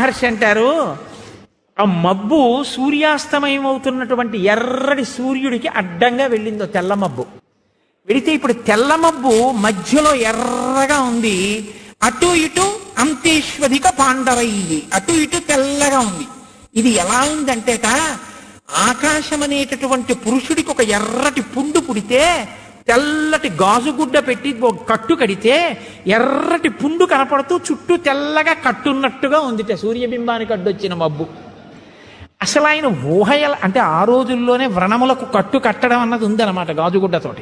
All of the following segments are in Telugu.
మహర్షి అంటారు ఆ మబ్బు సూర్యాస్తమయం అవుతున్నటువంటి ఎర్రటి సూర్యుడికి అడ్డంగా వెళ్ళిందో తెల్ల మబ్బు వెడితే ఇప్పుడు తెల్ల మబ్బు మధ్యలో ఎర్రగా ఉంది అటు ఇటు అంతేశ్వధిక పాండవై అటు ఇటు తెల్లగా ఉంది ఇది ఎలా ఉందంటేట ఆకాశం అనేటటువంటి పురుషుడికి ఒక ఎర్రటి పుండు పుడితే తెల్లటి గాజుగుడ్డ పెట్టి ఒక కట్టు కడితే ఎర్రటి పుండు కనపడుతూ చుట్టూ తెల్లగా కట్టున్నట్టుగా ఉందిట సూర్యబింబానికి అడ్డొచ్చిన మబ్బు అసలు ఆయన ఊహ ఎలా అంటే ఆ రోజుల్లోనే వ్రణములకు కట్టు కట్టడం అన్నది ఉందన్నమాట గాజుగుడ్డతోటి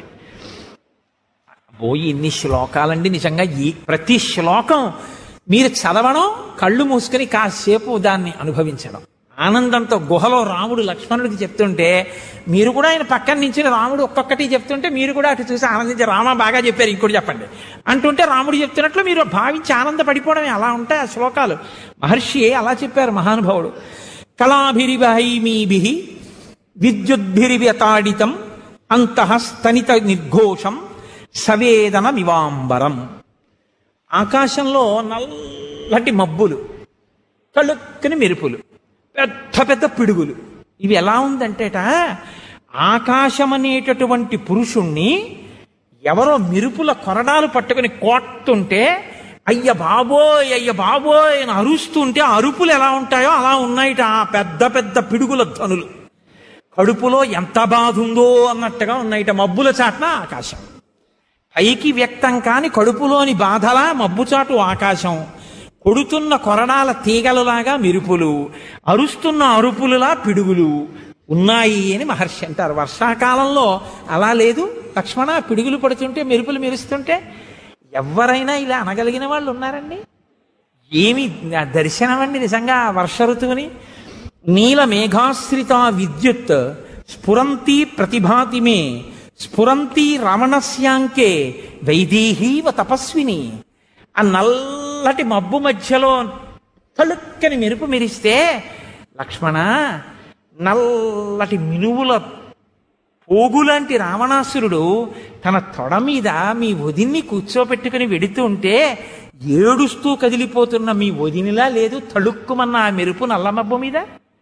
పోయి ఇన్ని శ్లోకాలండి నిజంగా ఈ ప్రతి శ్లోకం మీరు చదవడం కళ్ళు మూసుకొని కాసేపు దాన్ని అనుభవించడం ఆనందంతో గుహలో రాముడు లక్ష్మణుడికి చెప్తుంటే మీరు కూడా ఆయన పక్కన నుంచి రాముడు ఒక్కొక్కటి చెప్తుంటే మీరు కూడా అటు చూసి ఆనందించి రామ బాగా చెప్పారు ఇంకోటి చెప్పండి అంటుంటే రాముడు చెప్తున్నట్లు మీరు భావించి ఆనందపడిపోవడమే అలా ఉంటాయి ఆ శ్లోకాలు మహర్షి అలా చెప్పారు మహానుభావుడు కళాభిరివహైమీభి విద్యుద్భిరివ్యతాడితం అంతః స్తనిత నిర్ఘోషం సవేదన మివాంబరం ఆకాశంలో నల్లటి మబ్బులు కళ్ళుక్కని మెరుపులు పెద్ద పెద్ద పిడుగులు ఇవి ఎలా ఉందంటేట ఆకాశం అనేటటువంటి పురుషుణ్ణి ఎవరో మెరుపుల కొరడాలు పట్టుకుని కోట్టుంటే అయ్య బాబోయ్ అయ్య బాబోయ్ అని అరుస్తుంటే ఆ అరుపులు ఎలా ఉంటాయో అలా ఉన్నాయిట ఆ పెద్ద పెద్ద పిడుగుల ధనులు కడుపులో ఎంత బాధ ఉందో అన్నట్టుగా ఉన్నాయిట మబ్బుల చాట్న ఆకాశం పైకి వ్యక్తం కాని కడుపులోని బాధలా మబ్బుచాటు ఆకాశం కొడుతున్న కొరడాల తీగలులాగా మెరుపులు అరుస్తున్న అరుపులులా పిడుగులు ఉన్నాయి అని మహర్షి అంటారు వర్షాకాలంలో అలా లేదు లక్ష్మణ పిడుగులు పడుతుంటే మెరుపులు మెరుస్తుంటే ఎవరైనా ఇలా అనగలిగిన వాళ్ళు ఉన్నారండి ఏమి దర్శనం అండి నిజంగా ఆ వర్ష ఋతువుని నీల మేఘాశ్రిత విద్యుత్ స్ఫురంతి ప్రతిభాతి మే స్ఫురంతి రమణస్యాంకే వైదేహీవ తపస్విని ఆ నల్లటి మబ్బు మధ్యలో తలుక్కని మెరుపు మెరిస్తే లక్ష్మణ నల్లటి మినువుల పోగులాంటి రావణాసురుడు తన తొడ మీద మీ వదిన్ని కూర్చోపెట్టుకుని వెడుతూ ఉంటే ఏడుస్తూ కదిలిపోతున్న మీ వదినిలా లేదు తళుక్కుమన్న ఆ మెరుపు నల్లమబ్బు మీద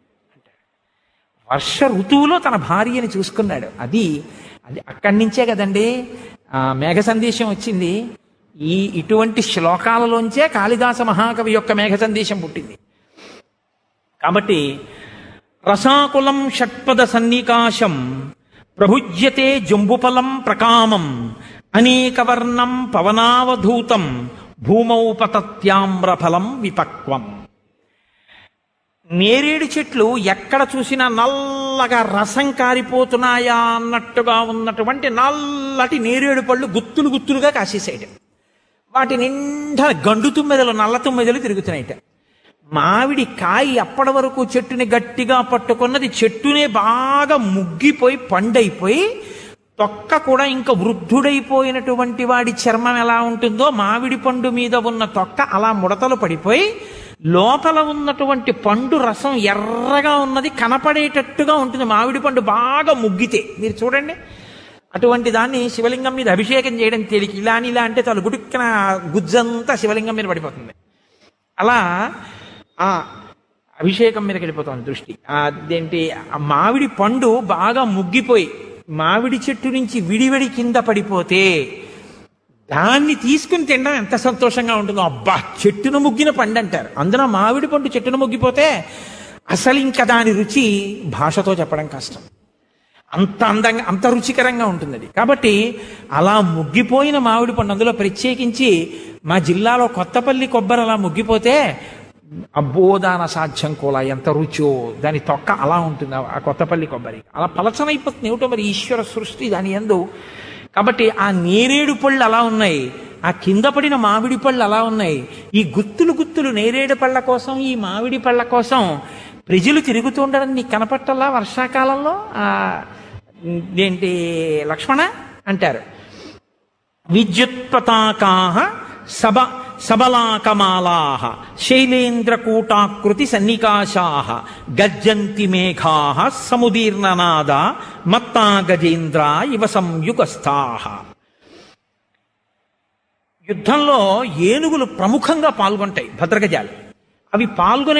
వర్ష ఋతువులో తన భార్యని చూసుకున్నాడు అది అది అక్కడి నుంచే కదండి ఆ మేఘ సందేశం వచ్చింది ఈ ఇటువంటి శ్లోకాలలోంచే కాళిదాస మహాకవి యొక్క మేఘ సందేశం పుట్టింది కాబట్టి రసాకులం షట్పద సన్నికాశం ప్రభుజ్యతే జంబుఫలం ప్రకామం అనేకవర్ణం పవనావధూతం భూమౌ పతత్యామ్రఫలం విపక్వం నేరేడు చెట్లు ఎక్కడ చూసినా నల్లగా రసం కారిపోతున్నాయా అన్నట్టుగా ఉన్నటువంటి నల్లటి నేరేడు పళ్ళు గుత్తులు గుత్తులుగా కాసేసాయట వాటి నిండా గండు తుమ్మెదలు నల్ల తుమ్మెదలు తిరుగుతున్నాయిట మామిడి కాయ అప్పటి వరకు చెట్టుని గట్టిగా పట్టుకున్నది చెట్టునే బాగా ముగ్గిపోయి పండైపోయి తొక్క కూడా ఇంకా వృద్ధుడైపోయినటువంటి వాడి చర్మం ఎలా ఉంటుందో మామిడి పండు మీద ఉన్న తొక్క అలా ముడతలు పడిపోయి లోపల ఉన్నటువంటి పండు రసం ఎర్రగా ఉన్నది కనపడేటట్టుగా ఉంటుంది మామిడి పండు బాగా ముగ్గితే మీరు చూడండి అటువంటి దాన్ని శివలింగం మీద అభిషేకం చేయడం తేలిక ఇలా అని ఇలా అంటే చాలు గుడుక్కన గుజ్జంతా శివలింగం మీద పడిపోతుంది అలా ఆ అభిషేకం మీదకి వెళ్ళిపోతుంది దృష్టి ఆ అదేంటి ఆ మామిడి పండు బాగా ముగ్గిపోయి మామిడి చెట్టు నుంచి విడివిడి కింద పడిపోతే దాన్ని తీసుకుని తినడం ఎంత సంతోషంగా ఉంటుందో అబ్బా చెట్టును ముగ్గిన పండు అంటారు అందున మామిడి పండు చెట్టును ముగ్గిపోతే అసలు ఇంకా దాని రుచి భాషతో చెప్పడం కష్టం అంత అందంగా అంత రుచికరంగా ఉంటుంది అది కాబట్టి అలా ముగ్గిపోయిన మామిడి పండు అందులో ప్రత్యేకించి మా జిల్లాలో కొత్తపల్లి కొబ్బరి అలా ముగ్గిపోతే అబ్బో దాని అసాధ్యం కూడా ఎంత రుచో దాని తొక్క అలా ఉంటుంది ఆ కొత్తపల్లి కొబ్బరి అలా పలచనైపోతుంది ఏమిటో మరి ఈశ్వర సృష్టి దాని ఎందు కాబట్టి ఆ నేరేడు పళ్ళు అలా ఉన్నాయి ఆ కింద పడిన మామిడి పళ్ళు అలా ఉన్నాయి ఈ గుత్తులు గుత్తులు నేరేడు పళ్ళ కోసం ఈ మామిడి పళ్ళ కోసం ప్రజలు తిరుగుతుండడం నీకు కనపట్టల్లా వర్షాకాలంలో ఆ ఏంటి లక్ష్మణ అంటారు విద్యుత్ పతాకా సబ సబలాకమాలా శైలేంద్రకూటాకృతి సన్నికాశా గర్జంతి మేఘా సముదీర్ణనాద మత్తా గజేంద్ర ఇవ సంయుగస్థా యుద్ధంలో ఏనుగులు ప్రముఖంగా పాల్గొంటాయి భద్రగజాలు అవి పాల్గొనే